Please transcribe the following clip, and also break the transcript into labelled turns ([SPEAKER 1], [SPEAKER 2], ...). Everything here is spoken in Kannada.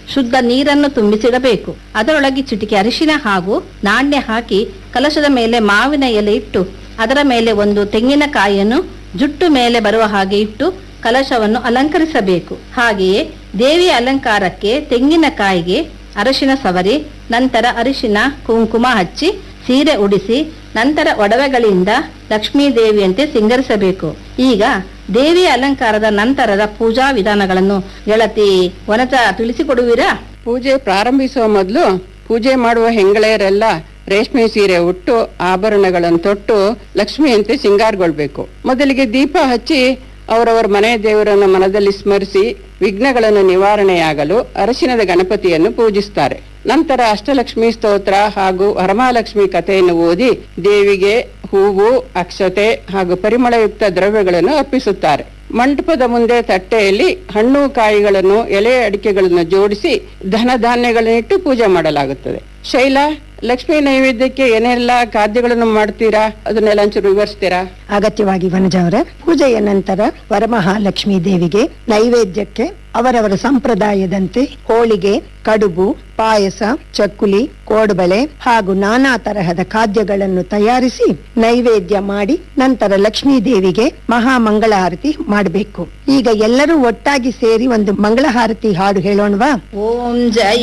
[SPEAKER 1] ಶುದ್ಧ ನೀರನ್ನು ತುಂಬಿಸಿಡಬೇಕು ಅದರೊಳಗೆ ಚಿಟಿಕೆ ಅರಿಶಿನ ಹಾಗೂ ನಾಣ್ಯ ಹಾಕಿ ಕಲಶದ ಮೇಲೆ ಮಾವಿನ ಎಲೆ ಇಟ್ಟು ಅದರ ಮೇಲೆ ಒಂದು ತೆಂಗಿನಕಾಯಿಯನ್ನು ಜುಟ್ಟು ಮೇಲೆ ಬರುವ ಹಾಗೆ ಇಟ್ಟು ಕಲಶವನ್ನು ಅಲಂಕರಿಸಬೇಕು ಹಾಗೆಯೇ ದೇವಿಯ ಅಲಂಕಾರಕ್ಕೆ ತೆಂಗಿನಕಾಯಿಗೆ ಅರಶಿನ ಸವರಿ ನಂತರ ಅರಿಶಿನ ಕುಂಕುಮ ಹಚ್ಚಿ ಸೀರೆ ಉಡಿಸಿ ನಂತರ ಒಡವೆಗಳಿಂದ ಲಕ್ಷ್ಮೀ ದೇವಿಯಂತೆ ಸಿಂಗರಿಸಬೇಕು ಈಗ ದೇವಿಯ ಅಲಂಕಾರದ ನಂತರದ ಪೂಜಾ ವಿಧಾನಗಳನ್ನು ಗೆಳತಿ ವನಜ ತಿಳಿಸಿಕೊಡುವಿರಾ
[SPEAKER 2] ಪೂಜೆ ಪ್ರಾರಂಭಿಸುವ ಮೊದಲು ಪೂಜೆ ಮಾಡುವ ಹೆಂಗಳೆಯರೆಲ್ಲ ರೇಷ್ಮೆ ಸೀರೆ ಉಟ್ಟು ಆಭರಣಗಳನ್ನು ತೊಟ್ಟು ಲಕ್ಷ್ಮಿಯಂತೆ ಸಿಂಗಾರಗೊಳ್ಬೇಕು ಮೊದಲಿಗೆ ದೀಪ ಹಚ್ಚಿ ಅವರವರ ಮನೆ ದೇವರನ್ನು ಮನದಲ್ಲಿ ಸ್ಮರಿಸಿ ವಿಘ್ನಗಳನ್ನು ನಿವಾರಣೆಯಾಗಲು ಅರಸಿನದ ಗಣಪತಿಯನ್ನು ಪೂಜಿಸ್ತಾರೆ ನಂತರ ಅಷ್ಟಲಕ್ಷ್ಮಿ ಸ್ತೋತ್ರ ಹಾಗೂ ವರಮಹಾಲಕ್ಷ್ಮಿ ಕಥೆಯನ್ನು ಓದಿ ದೇವಿಗೆ ಹೂವು ಅಕ್ಷತೆ ಹಾಗೂ ಪರಿಮಳಯುಕ್ತ ದ್ರವ್ಯಗಳನ್ನು ಅರ್ಪಿಸುತ್ತಾರೆ ಮಂಟಪದ ಮುಂದೆ ತಟ್ಟೆಯಲ್ಲಿ ಹಣ್ಣು ಕಾಯಿಗಳನ್ನು ಎಲೆ ಅಡಿಕೆಗಳನ್ನು ಜೋಡಿಸಿ ಧನ ಧಾನ್ಯಗಳನ್ನಿಟ್ಟು ಪೂಜೆ ಮಾಡಲಾಗುತ್ತದೆ ಶೈಲ ಲಕ್ಷ್ಮೀ ನೈವೇದ್ಯಕ್ಕೆ ಏನೆಲ್ಲ ಖಾದ್ಯಗಳನ್ನು ಮಾಡ್ತೀರಾ ಅದನ್ನೆಲ್ಲ ಒಂಚೂರು ವಿವರಿಸ್ತೀರಾ
[SPEAKER 3] ಅಗತ್ಯವಾಗಿ ವನಜ ಅವರೇ ಪೂಜೆಯ ನಂತರ ವರಮಹಾಲಕ್ಷ್ಮೀ ದೇವಿಗೆ ನೈವೇದ್ಯಕ್ಕೆ ಅವರವರ ಸಂಪ್ರದಾಯದಂತೆ ಹೋಳಿಗೆ ಕಡುಬು ಪಾಯಸ ಚಕ್ಕುಲಿ ಕೋಡುಬಳೆ ಹಾಗೂ ನಾನಾ ತರಹದ ಖಾದ್ಯಗಳನ್ನು ತಯಾರಿಸಿ ನೈವೇದ್ಯ ಮಾಡಿ ನಂತರ ಲಕ್ಷ್ಮೀ ದೇವಿಗೆ ಮಹಾ ಮಂಗಳಾರತಿ ಮಾಡಬೇಕು ಈಗ ಎಲ್ಲರೂ ಒಟ್ಟಾಗಿ ಸೇರಿ ಒಂದು ಮಂಗಳಹಾರತಿ ಹಾಡು ಹೇಳೋಣವಾ
[SPEAKER 1] ಓಂ ಜಯ